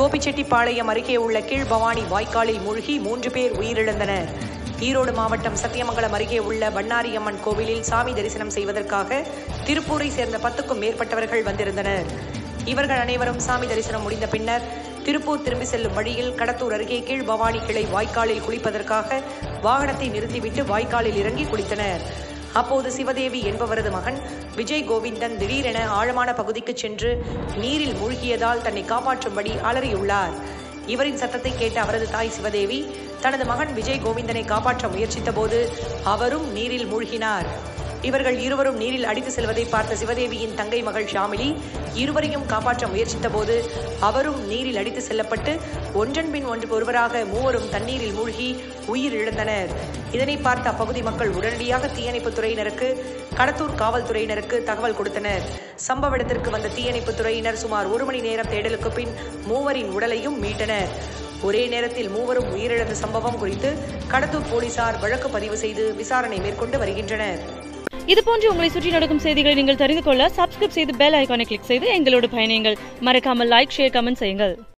கோபிச்செட்டிப்பாளையம் அருகே உள்ள கீழ்பவானி வாய்க்காலில் மூழ்கி மூன்று பேர் உயிரிழந்தனர் ஈரோடு மாவட்டம் சத்தியமங்கலம் அருகே உள்ள பண்ணாரியம்மன் கோவிலில் சாமி தரிசனம் செய்வதற்காக திருப்பூரை சேர்ந்த பத்துக்கும் மேற்பட்டவர்கள் வந்திருந்தனர் இவர்கள் அனைவரும் சாமி தரிசனம் முடிந்த பின்னர் திருப்பூர் திரும்பி செல்லும் வழியில் கடத்தூர் அருகே கீழ்பவானி கிளை வாய்க்காலில் குளிப்பதற்காக வாகனத்தை நிறுத்திவிட்டு வாய்க்காலில் இறங்கி குளித்தனர் அப்போது சிவதேவி என்பவரது மகன் விஜய் கோவிந்தன் திடீரென ஆழமான பகுதிக்கு சென்று நீரில் மூழ்கியதால் தன்னை காப்பாற்றும்படி அலறியுள்ளார் இவரின் சத்தத்தை கேட்ட அவரது தாய் சிவதேவி தனது மகன் விஜய் கோவிந்தனை காப்பாற்ற முயற்சித்த போது அவரும் நீரில் மூழ்கினார் இவர்கள் இருவரும் நீரில் அடித்து செல்வதை பார்த்த சிவதேவியின் தங்கை மகள் ஷாமிலி இருவரையும் காப்பாற்ற முயற்சித்த போது அவரும் நீரில் அடித்து செல்லப்பட்டு ஒன்றன் பின் ஒன்று ஒருவராக மூவரும் தண்ணீரில் மூழ்கி உயிரிழந்தனர் இதனை பார்த்த அப்பகுதி மக்கள் உடனடியாக தீயணைப்புத் துறையினருக்கு கடத்தூர் காவல்துறையினருக்கு தகவல் கொடுத்தனர் சம்பவ இடத்திற்கு வந்த தீயணைப்புத் துறையினர் சுமார் ஒரு மணி நேரம் தேடலுக்கு பின் மூவரின் உடலையும் மீட்டனர் ஒரே நேரத்தில் மூவரும் உயிரிழந்த சம்பவம் குறித்து கடத்தூர் போலீசார் வழக்கு பதிவு செய்து விசாரணை மேற்கொண்டு வருகின்றனர் இது போன்று உங்களை சுற்றி நடக்கும் செய்திகளை நீங்கள் தெரிந்து கொள்ள சப்ஸ்கிரைப் செய்து பெல் ஐகானை கிளிக் செய்து எங்களோடு பயணியுங்கள் மறக்காமல் லைக் ஷேர் கமெண்ட் செய்யுங்கள்